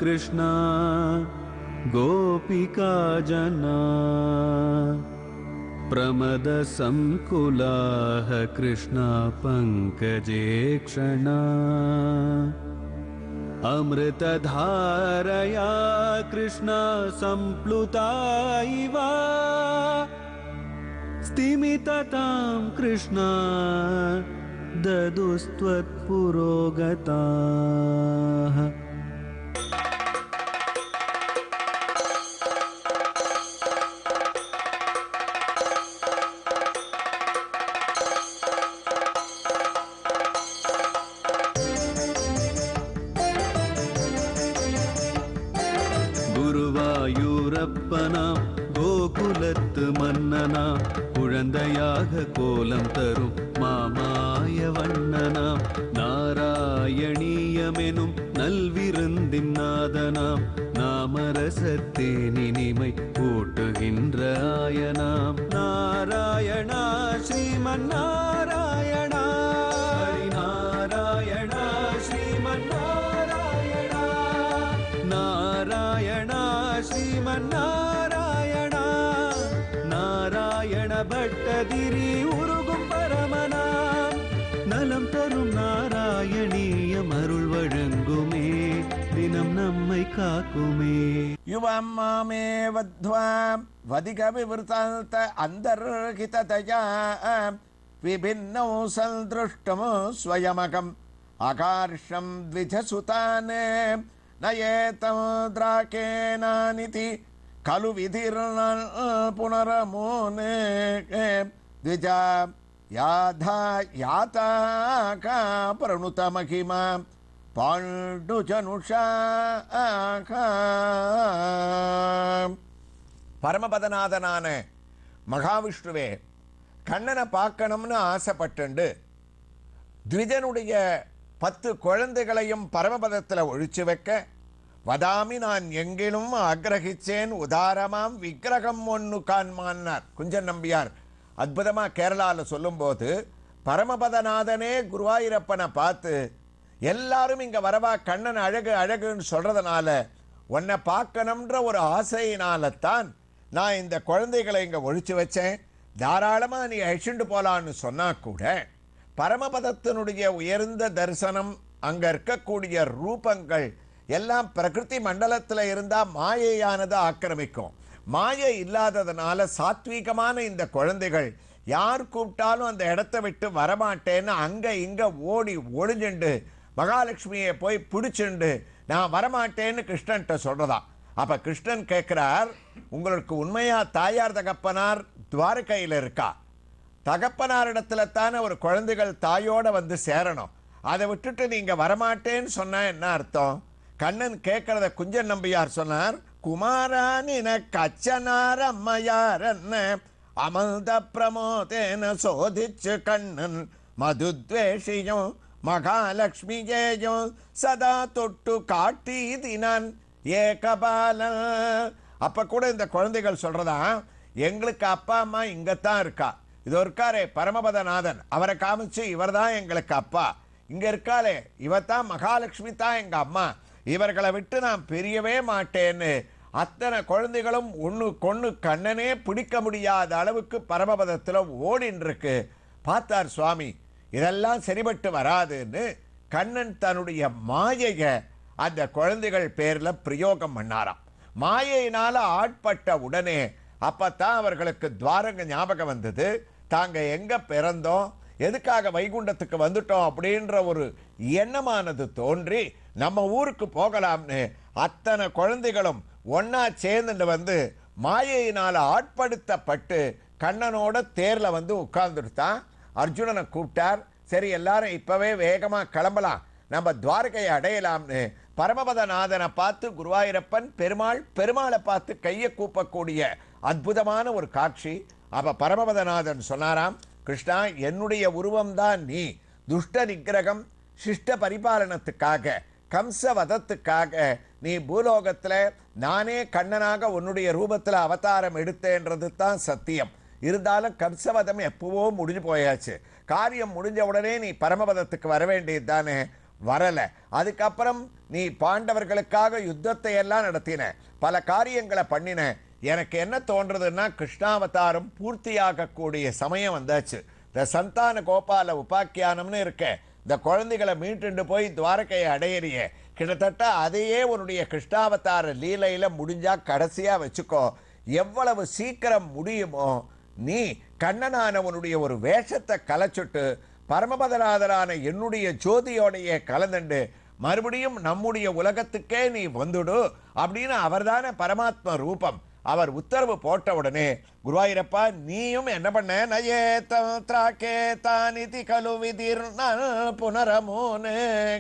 कृष्णा गोपिका जना प्रमदसङ्कुलाः कृष्णा पङ्कजे क्षणा अमृतधारया कृष्णा सम्प्लुता इव स्तिमिततां कृष्णा ददुस्त्वत्पुरोगताः குருவாயூரப்பனாம் கோகுலத்து மன்னனாம் குழந்தையாக கோலம் தரும் மாமாய வண்ணனாம் நாராயணீயமெனும் நல்விருந்தின் நாதனாம் நாமரசத்தேனினிமை கூட்டுகின்ற ஆயனாம் நாராயணா ஸ்ரீமன் நாராயணா ஹரி நாராயணா ஸ்ரீமன் நாராயணா நாராயணா ஸ்ரீமன் நாராயணா நாராயண பட்டதிரி உருகும் பரமனாம் நலம் தரும் நாராயணீயம் அருள் வழங்குமே தினம் நம்மை காக்குமே युवां मामेव ध्वां वधिकविवृतान्त अन्तर्हिततया विभिन्नौ सन्दृष्टम् स्वयमकम् अकार्षं द्विजसुतान् नयेतं द्राकेनानिति खलु विधिर्न पुनरमून् द्विजा याधा याताका प्रणुतमहिमा பாண்டுஜனுஷா பரமபதநாதனான மகாவிஷ்ணுவே கண்ணனை பார்க்கணும்னு ஆசைப்பட்டுண்டு த்விஜனுடைய பத்து குழந்தைகளையும் பரமபதத்தில் ஒழிச்சு வைக்க வதாமி நான் எங்கிலும் ஆக்கிரகிச்சேன் உதாரமாம் விக்கிரகம் ஒன்று காண்மான்னார் குஞ்சன் நம்பியார் அற்புதமாக கேரளாவில் சொல்லும்போது பரமபதநாதனே குருவாயூரப்பனை பார்த்து எல்லாரும் இங்கே வரவா கண்ணன் அழகு அழகுன்னு சொல்கிறதுனால உன்னை பார்க்கணுன்ற ஒரு ஆசையினால தான் நான் இந்த குழந்தைகளை இங்கே ஒழிச்சு வச்சேன் தாராளமாக நீ அழிச்சுண்டு போலான்னு சொன்னா கூட பரமபதத்தினுடைய உயர்ந்த தரிசனம் அங்கே இருக்கக்கூடிய ரூபங்கள் எல்லாம் பிரகிருதி மண்டலத்தில் இருந்தால் மாயையானது ஆக்கிரமிக்கும் மாயை இல்லாததுனால சாத்வீகமான இந்த குழந்தைகள் யார் கூப்பிட்டாலும் அந்த இடத்த விட்டு வரமாட்டேன்னு அங்கே இங்கே ஓடி ஒளிஞ்சுண்டு மகாலட்சுமியை போய் பிடிச்சுண்டு நான் வரமாட்டேன்னு கிருஷ்ணன்ட்ட சொல்றதா அப்ப கிருஷ்ணன் கேட்கிறார் உங்களுக்கு உண்மையா தாயார் தகப்பனார் துவாரகையில் இருக்கா தகப்பனாரிடத்துல தானே ஒரு குழந்தைகள் தாயோட வந்து சேரணும் அதை விட்டுட்டு நீங்க வரமாட்டேன்னு சொன்னா என்ன அர்த்தம் கண்ணன் கேட்கறத குஞ்சன் நம்பியார் சொன்னார் குமாரானின கச்சனார் அம்மையார் என்ன அமல்த பிரமோதேன சோதிச்சு கண்ணன் மதுத்வேஷியும் மகாலட்சுமியேயும் சதா தொட்டு காட்டீதினான் ஏகபாலன் அப்ப கூட இந்த குழந்தைகள் சொல்றதா எங்களுக்கு அப்பா அம்மா இங்கத்தான் இருக்கா இது இருக்காரே பரமபதநாதன் அவரை காமிச்சு இவர் தான் எங்களுக்கு அப்பா இங்க இருக்காளே இவத்தான் மகாலட்சுமி தான் எங்க அம்மா இவர்களை விட்டு நான் பிரியவே மாட்டேன்னு அத்தனை குழந்தைகளும் ஒன்று கொன்று கண்ணனே பிடிக்க முடியாத அளவுக்கு பரமபதத்தில் ஓடின்னு இருக்கு பார்த்தார் சுவாமி இதெல்லாம் சரிபட்டு வராதுன்னு கண்ணன் தன்னுடைய மாயையை அந்த குழந்தைகள் பேர்ல பிரயோகம் பண்ணாராம் மாயையினால ஆட்பட்ட உடனே அப்பத்தான் அவர்களுக்கு துவாரங்க ஞாபகம் வந்தது தாங்க எங்க பிறந்தோம் எதுக்காக வைகுண்டத்துக்கு வந்துட்டோம் அப்படின்ற ஒரு எண்ணமானது தோன்றி நம்ம ஊருக்கு போகலாம்னு அத்தனை குழந்தைகளும் ஒன்னா சேர்ந்துட்டு வந்து மாயையினால ஆட்படுத்தப்பட்டு கண்ணனோட தேர்ல வந்து உட்கார்ந்துட்டான் அர்ஜுனனை கூப்பிட்டார் சரி எல்லாரும் இப்பவே வேகமா கிளம்பலாம் நம்ம துவாரகையை அடையலாம்னு பரமபதநாதனை பார்த்து குருவாயூரப்பன் பெருமாள் பெருமாளை பார்த்து கையை கூப்பக்கூடிய அற்புதமான ஒரு காட்சி அப்ப பரமபதநாதன் சொன்னாராம் கிருஷ்ணா என்னுடைய உருவம்தான் நீ துஷ்ட நிக்கிரகம் சிஷ்ட பரிபாலனத்துக்காக கம்ச வதத்துக்காக நீ பூலோகத்துல நானே கண்ணனாக உன்னுடைய ரூபத்துல அவதாரம் எடுத்தேன்றது தான் சத்தியம் இருந்தாலும் கம்சவதம் எப்பவோ முடிஞ்சு போயாச்சு காரியம் முடிஞ்ச உடனே நீ பரமபதத்துக்கு வர வேண்டியது தானே வரல அதுக்கப்புறம் நீ பாண்டவர்களுக்காக யுத்தத்தை எல்லாம் நடத்தின பல காரியங்களை பண்ணின எனக்கு என்ன தோன்றதுன்னா கிருஷ்ணாவதாரம் பூர்த்தியாகக்கூடிய சமயம் வந்தாச்சு இந்த சந்தான கோபால உபாக்கியானம்னு இருக்க இந்த குழந்தைகளை மீட்டுண்டு போய் துவாரகையை அடையறிய கிட்டத்தட்ட அதையே உன்னுடைய கிருஷ்ணாவதார லீலையில முடிஞ்சா கடைசியா வச்சுக்கோ எவ்வளவு சீக்கிரம் முடியுமோ நீ கண்ணனானவனுடைய ஒரு வேஷத்தை கலைச்சுட்டு பரமபதநாதரான என்னுடைய ஜோதியோடைய கலந்துண்டு மறுபடியும் நம்முடைய உலகத்துக்கே நீ வந்துடு அப்படின்னு அவர்தானே பரமாத்ம ரூபம் அவர் உத்தரவு போட்ட உடனே குருவாயூரப்பா நீயும் என்ன பண்ண நயே திராக்கே தானிதி கலு விதிர் புனரமோனு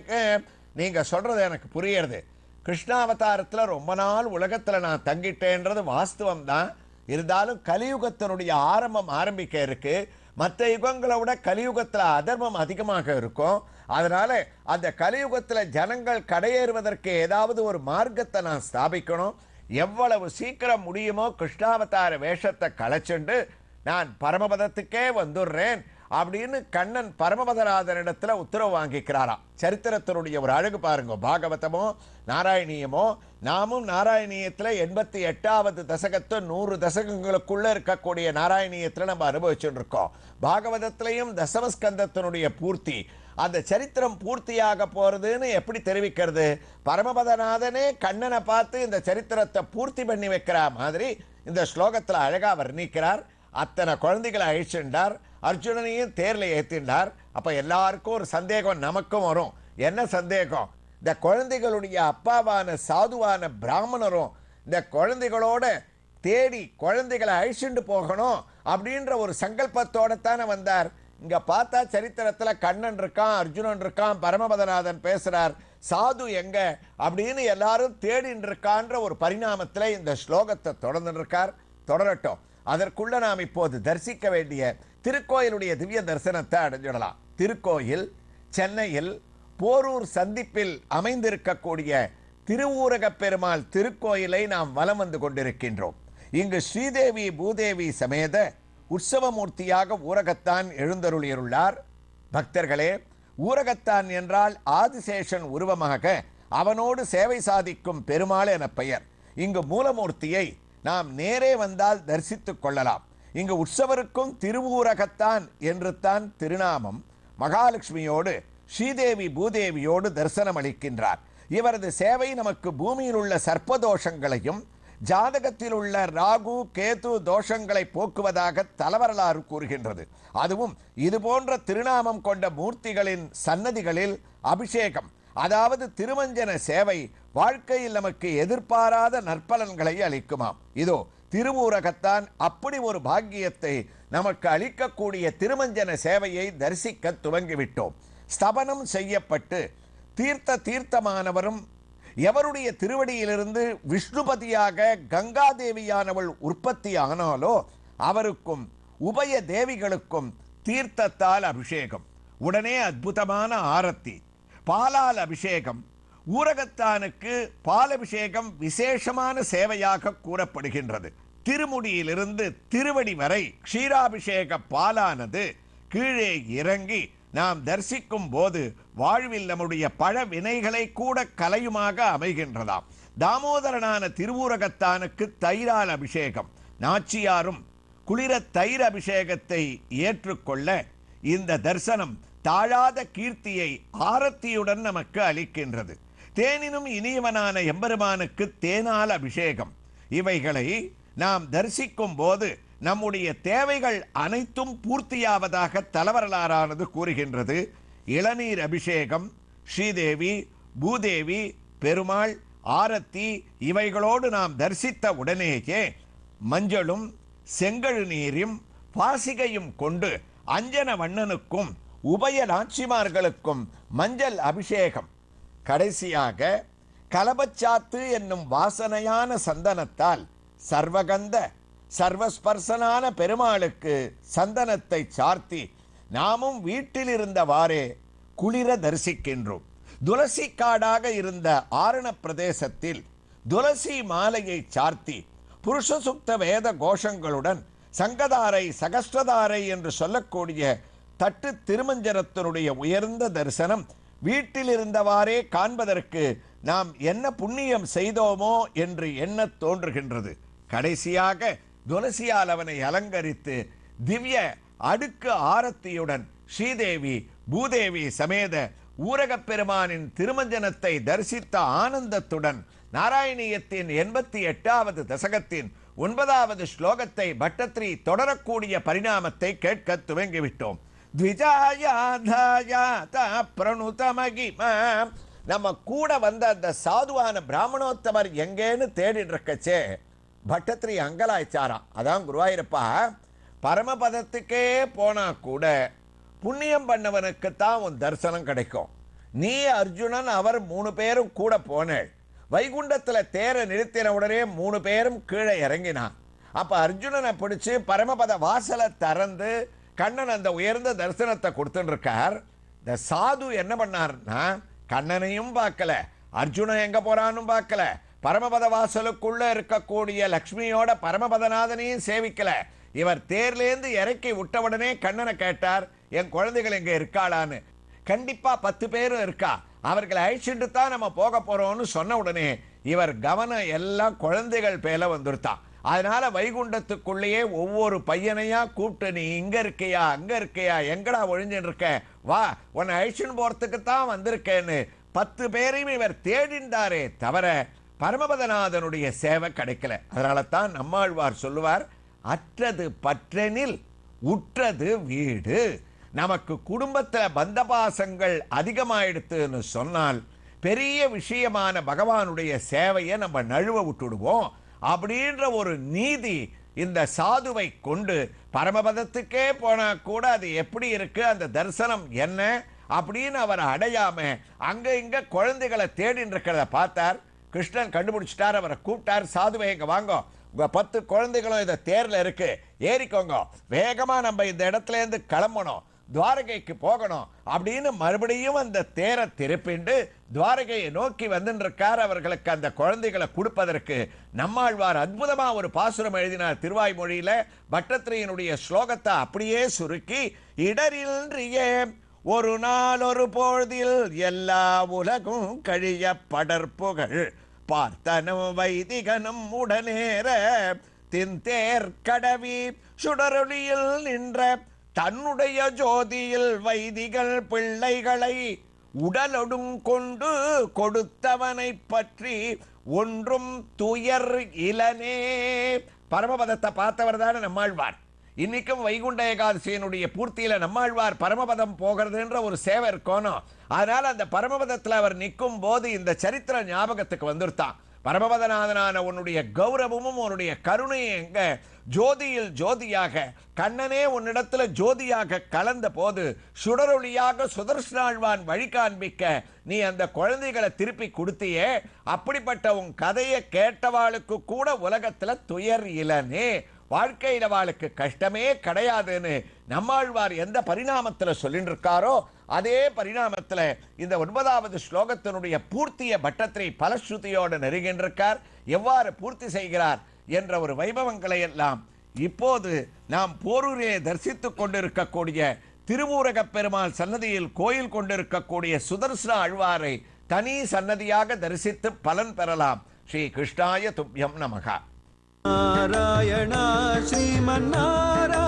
நீங்க சொல்றது எனக்கு புரியுறது கிருஷ்ணாவதாரத்துல ரொம்ப நாள் உலகத்துல நான் தங்கிட்டேன்றது வாஸ்தவம் தான் இருந்தாலும் கலியுகத்தினுடைய ஆரம்பம் ஆரம்பிக்க இருக்கு மற்ற யுகங்களை விட கலியுகத்துல அதர்மம் அதிகமாக இருக்கும் அதனால அந்த கலியுகத்துல ஜனங்கள் கடையேறுவதற்கு ஏதாவது ஒரு மார்க்கத்தை நான் ஸ்தாபிக்கணும் எவ்வளவு சீக்கிரம் முடியுமோ கிருஷ்ணாவதார வேஷத்தை களைச்சுண்டு நான் பரமபதத்துக்கே வந்துடுறேன் அப்படின்னு கண்ணன் பரமபதநாதனிடத்துல உத்தரவு வாங்கிக்கிறாராம் சரித்திரத்தினுடைய ஒரு அழகு பாருங்க பாகவதமோ நாராயணியமோ நாமும் நாராயணியத்துல எண்பத்தி எட்டாவது தசகத்து நூறு தசகங்களுக்குள்ள இருக்கக்கூடிய நாராயணியத்துல நம்ம அனுபவிச்சுட்டு இருக்கோம் பாகவதத்திலையும் தசமஸ்கந்தத்தினுடைய பூர்த்தி அந்த சரித்திரம் பூர்த்தியாக போறதுன்னு எப்படி தெரிவிக்கிறது பரமபதநாதனே கண்ணனை பார்த்து இந்த சரித்திரத்தை பூர்த்தி பண்ணி வைக்கிற மாதிரி இந்த ஸ்லோகத்துல அழகா வர்ணிக்கிறார் அத்தனை குழந்தைகளை அழிச்சுண்டார் அர்ஜுனனையும் தேர்ல ஏத்திண்டார் அப்ப எல்லாருக்கும் ஒரு சந்தேகம் நமக்கும் வரும் என்ன சந்தேகம் இந்த குழந்தைகளுடைய அப்பாவான சாதுவான பிராமணரும் இந்த குழந்தைகளோட தேடி குழந்தைகளை அழிச்சுண்டு போகணும் அப்படின்ற ஒரு சங்கல்பத்தோட தானே வந்தார் இங்க பார்த்தா சரித்திரத்துல கண்ணன் இருக்கான் அர்ஜுனன் இருக்கான் பரமபதநாதன் பேசுறார் சாது எங்க அப்படின்னு எல்லாரும் தேடின்னு இருக்கான்ற ஒரு பரிணாமத்துல இந்த ஸ்லோகத்தை தொடர்ந்து இருக்கார் தொடரட்டும் அதற்குள்ள நாம் இப்போது தரிசிக்க வேண்டிய திருக்கோயிலுடைய திவ்ய தரிசனத்தை அடைஞ்சிடலாம் திருக்கோயில் சென்னையில் போரூர் சந்திப்பில் அமைந்திருக்கக்கூடிய திருவூரகப் பெருமாள் திருக்கோயிலை நாம் வலம் வந்து கொண்டிருக்கின்றோம் இங்கு ஸ்ரீதேவி பூதேவி சமேத உற்சவமூர்த்தியாக ஊரகத்தான் எழுந்தருளியுள்ளார் பக்தர்களே ஊரகத்தான் என்றால் ஆதிசேஷன் உருவமாக அவனோடு சேவை சாதிக்கும் பெருமாள் என பெயர் இங்கு மூலமூர்த்தியை நாம் நேரே வந்தால் தரிசித்துக் கொள்ளலாம் இங்கு உற்சவருக்கும் திருவூரகத்தான் என்று தான் திருநாமம் மகாலட்சுமியோடு ஸ்ரீதேவி பூதேவியோடு தரிசனம் அளிக்கின்றார் இவரது சேவை நமக்கு பூமியில் உள்ள சர்ப்பதோஷங்களையும் ஜாதகத்தில் உள்ள ராகு கேது தோஷங்களை போக்குவதாக தலவரலாறு கூறுகின்றது அதுவும் இது போன்ற திருநாமம் கொண்ட மூர்த்திகளின் சன்னதிகளில் அபிஷேகம் அதாவது திருமஞ்சன சேவை வாழ்க்கையில் நமக்கு எதிர்பாராத நற்பலன்களை அளிக்குமாம் இதோ திருவூரகத்தான் அப்படி ஒரு பாக்கியத்தை நமக்கு அளிக்கக்கூடிய திருமஞ்சன சேவையை தரிசிக்க துவங்கிவிட்டோம் ஸ்தபனம் செய்யப்பட்டு தீர்த்த தீர்த்தமானவரும் எவருடைய திருவடியிலிருந்து விஷ்ணுபதியாக கங்காதேவியானவள் உற்பத்தி ஆனாலோ அவருக்கும் உபய தேவிகளுக்கும் தீர்த்தத்தால் அபிஷேகம் உடனே அற்புதமான ஆரத்தி பாலால் அபிஷேகம் ஊரகத்தானுக்கு பாலபிஷேகம் விசேஷமான சேவையாக கூறப்படுகின்றது திருமுடியிலிருந்து திருவடி வரை க்ஷீராபிஷேக பாலானது கீழே இறங்கி நாம் தரிசிக்கும் போது வாழ்வில் நம்முடைய பழ வினைகளை கூட கலையுமாக அமைகின்றதாம் தாமோதரனான திருவூரகத்தானுக்கு தைரால் அபிஷேகம் நாச்சியாரும் குளிர தயிர் அபிஷேகத்தை ஏற்றுக்கொள்ள இந்த தரிசனம் தாழாத கீர்த்தியை ஆரத்தியுடன் நமக்கு அளிக்கின்றது தேனினும் இனியவனான எம்பெருமானுக்கு தேனால் அபிஷேகம் இவைகளை நாம் தரிசிக்கும் போது நம்முடைய தேவைகள் அனைத்தும் பூர்த்தியாவதாக தலவரலாறானது கூறுகின்றது இளநீர் அபிஷேகம் ஸ்ரீதேவி பூதேவி பெருமாள் ஆரத்தி இவைகளோடு நாம் தரிசித்த உடனேயே மஞ்சளும் செங்கழு நீரும் பாசிகையும் கொண்டு அஞ்சன வண்ணனுக்கும் உபய நாச்சிமார்களுக்கும் மஞ்சள் அபிஷேகம் கடைசியாக கலபச்சாத்து என்னும் வாசனையான சந்தனத்தால் சர்வகந்த சர்வஸ்பர்சனான பெருமாளுக்கு சந்தனத்தை சார்த்தி நாமும் வீட்டில் இருந்தவாறே குளிர தரிசிக்கின்றோம் துளசி காடாக இருந்த ஆரண பிரதேசத்தில் துளசி மாலையை சார்த்தி புருஷ சுக்த வேத கோஷங்களுடன் சங்கதாரை சகஸ்ரதாரை என்று சொல்லக்கூடிய தட்டு திருமஞ்சனத்தினுடைய உயர்ந்த தரிசனம் வீட்டில் இருந்தவாறே காண்பதற்கு நாம் என்ன புண்ணியம் செய்தோமோ என்று எண்ணத் தோன்றுகின்றது கடைசியாக துளசியால் அவனை அலங்கரித்து திவ்ய அடுக்கு ஆரத்தியுடன் ஸ்ரீதேவி பூதேவி சமேத ஊரகப் பெருமானின் திருமஞ்சனத்தை தரிசித்த ஆனந்தத்துடன் நாராயணியத்தின் எண்பத்தி எட்டாவது தசகத்தின் ஒன்பதாவது ஸ்லோகத்தை பட்டத்ரி தொடரக்கூடிய பரிணாமத்தை கேட்க துவங்கிவிட்டோம் த்விஜாயாதாயாத பிரணுதமகிம நம்ம கூட வந்த அந்த சாதுவான பிராமணோத்தமர் எங்கேன்னு தேடிட்டு இருக்கச்சே பட்டத்ரி அங்கலாய்ச்சாராம் அதான் குருவாயிருப்பா பரமபதத்துக்கே போனா கூட புண்ணியம் பண்ணவனுக்குத்தான் உன் தரிசனம் கிடைக்கும் நீ அர்ஜுனன் அவர் மூணு பேரும் கூட போனேள் வைகுண்டத்துல தேரை நிறுத்தின உடனே மூணு பேரும் கீழே இறங்கினான் அப்ப அர்ஜுனனை பிடிச்சு பரமபத வாசலை திறந்து கண்ணன் அந்த உயர்ந்த தரிசனத்தை கொடுத்துட்டு இருக்கார் இந்த சாது என்ன பண்ணார்னா கண்ணனையும் பார்க்கல அர்ஜுனன் எங்க போறான்னு பார்க்கல பரமபத வாசலுக்குள்ள இருக்கக்கூடிய லக்ஷ்மியோட பரமபதநாதனையும் சேவிக்கல இவர் தேர்லேருந்து இறக்கி விட்ட உடனே கண்ணனை கேட்டார் என் குழந்தைகள் இங்க இருக்காளான்னு கண்டிப்பா பத்து பேரும் இருக்கா அவர்களை அழிச்சுட்டு தான் நம்ம போக போறோம்னு சொன்ன உடனே இவர் கவனம் எல்லாம் குழந்தைகள் பேல வந்துருத்தான் அதனால வைகுண்டத்துக்குள்ளேயே ஒவ்வொரு பையனையா கூப்பிட்டு நீ இங்க இருக்கியா அங்க இருக்கியா எங்கடா ஒழிஞ்சுட்டு இருக்க வா உன்னை அழிச்சுன்னு போறதுக்கு தான் வந்திருக்கேன்னு பத்து பேரையும் இவர் தேடிண்டாரே தவிர பரமபதநாதனுடைய சேவை கிடைக்கல அதனால தான் நம்மாழ்வார் சொல்லுவார் அற்றது பற்றெனில் உற்றது வீடு நமக்கு குடும்பத்துல பந்தபாசங்கள் அதிகமாயிடுத்துன்னு சொன்னால் பெரிய விஷயமான பகவானுடைய சேவையை நம்ம நழுவ விட்டுடுவோம் அப்படின்ற ஒரு நீதி இந்த சாதுவை கொண்டு பரமபதத்துக்கே போனா கூட அது எப்படி இருக்கு அந்த தரிசனம் என்ன அப்படின்னு அவர் அடையாம அங்க இங்க குழந்தைகளை தேடின்னு இருக்கிறத பார்த்தார் கிருஷ்ணன் கண்டுபிடிச்சிட்டார் அவரை கூப்பிட்டார் சாதுவை இங்க வாங்கோ உங்க பத்து குழந்தைகளும் இந்த தேர்ல இருக்கு ஏறிக்கோங்க வேகமா நம்ம இந்த இடத்துல இருந்து கிளம்பணும் துவாரகைக்கு போகணும் அப்படின்னு மறுபடியும் அந்த தேரை திருப்பிண்டு துவாரகையை நோக்கி வந்துட்டு இருக்கார் அவர்களுக்கு அந்த குழந்தைகளை கொடுப்பதற்கு நம்மாழ்வார் அற்புதமா ஒரு பாசுரம் எழுதினார் திருவாய்மொழியில பட்டத்திரையினுடைய ஸ்லோகத்தை அப்படியே சுருக்கி இடரின்றியே ஒரு நாள் ஒரு பொழுதில் எல்லா உலகும் கழிய படற்புகழ் பார்த்தனும் வைதிகனும் உடனேற தின்தேர் கடவி சுடரொளியில் நின்ற தன்னுடைய ஜோதியில் வைதிகள் பிள்ளைகளை உடலொடும் கொண்டு கொடுத்தவனை பற்றி ஒன்றும் துயர் இலனே பரமபதத்தை பார்த்தவர் தானே நம்மாழ்வார் இன்னைக்கும் வைகுண்ட ஏகாதசியினுடைய பூர்த்தியில நம்மாழ்வார் பரமபதம் போகிறதுன்ற ஒரு சேவை இருக்கணும் அதனால அந்த பரமபதத்துல அவர் நிற்கும் போது இந்த சரித்திர ஞாபகத்துக்கு வந்துருத்தான் பரமபதநாதனான உன்னுடைய கௌரவமும் உன்னுடைய கருணையும் எங்க ஜோதியில் ஜோதியாக கண்ணனே உன்னிடத்துல ஜோதியாக கலந்த போது சுடரொளியாக சுதர்ஷனாழ்வான் வழி காண்பிக்க நீ அந்த குழந்தைகளை திருப்பி கொடுத்தியே அப்படிப்பட்ட உன் கதையை கேட்டவாளுக்கு கூட உலகத்துல துயர் இலனே வாழ்க்கையில வாளுக்கு கஷ்டமே கிடையாதுன்னு நம்மாழ்வார் எந்த பரிணாமத்தில் சொல்லிட்டு இருக்காரோ அதே பரிணாமத்தில் இந்த ஒன்பதாவது ஸ்லோகத்தினுடைய பூர்த்திய பட்டத்தை பலஸ்ருதியோடு நெருகின்றிருக்கார் எவ்வாறு பூர்த்தி செய்கிறார் என்ற ஒரு வைபவங்களை எல்லாம் இப்போது நாம் போரூரிலே தரிசித்துக் கொண்டிருக்கக்கூடிய திருவூரகப் பெருமாள் சன்னதியில் கோயில் கொண்டிருக்கக்கூடிய சுதர்சன அழ்வாரை தனி சன்னதியாக தரிசித்து பலன் பெறலாம் ஸ்ரீ கிருஷ்ணாய துப்யம் நமகா நாராயணா ஸ்ரீமன்னாராயணா